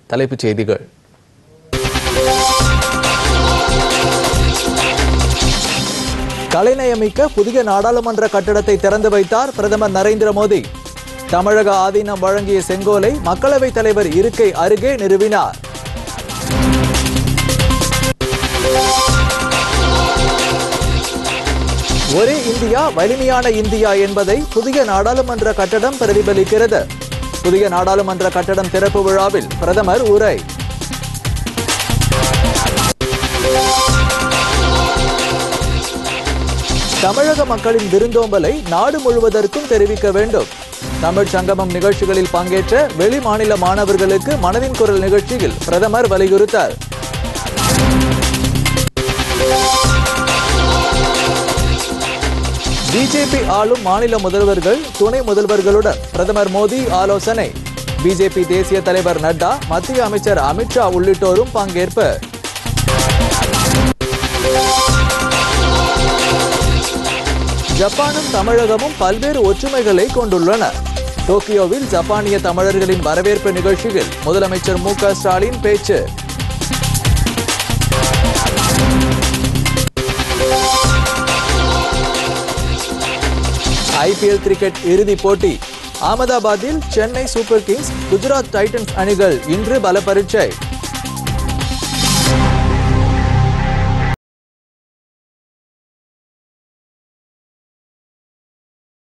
தலைப்புச் செய்திகள் கலைநயமிக்க புதிய நாடாளுமன்ற கட்டடத்தை திறந்து வைத்தார் பிரதமர் நரேந்திர மோடி தமிழக ஆதீனம் வழங்கிய செங்கோலை மக்களவைத் தலைவர் இருக்கை அருகே நிறுவினார் ஒரே இந்தியா வலிமையான இந்தியா என்பதை புதிய நாடாளுமன்ற கட்டடம் பிரதிபலிக்கிறது புதிய நாடாளுமன்ற கட்டடம் திறப்பு விழாவில் பிரதமர் உரை தமிழக மக்களின் விருந்தோம்பலை நாடு முழுவதற்கும் தெரிவிக்க வேண்டும் தமிழ் சங்கமம் நிகழ்ச்சிகளில் பங்கேற்ற வெளி மாநில மாணவர்களுக்கு மனதின் குரல் நிகழ்ச்சியில் பிரதமர் வலியுறுத்தார் பிஜேபி ஆளும் மாநில முதல்வர்கள் துணை முதல்வர்களுடன் பிரதமர் மோடி ஆலோசனை பிஜேபி தேசிய தலைவர் நட்டா மத்திய அமைச்சர் அமித்ஷா உள்ளிட்டோரும் பங்கேற்பு ஜப்பானும் தமிழகமும் பல்வேறு ஒற்றுமைகளை கொண்டுள்ளன டோக்கியோவில் ஜப்பானிய தமிழர்களின் வரவேற்பு நிகழ்ச்சியில் முதலமைச்சர் மு க ஸ்டாலின் பேச்சு ஐபிஎல் கிரிக்கெட் இறுதிப் போட்டி அகமதாபாத்தில் Chennai Super Kings Gujarat Titans அணிகள் இன்று பல பரீட்சை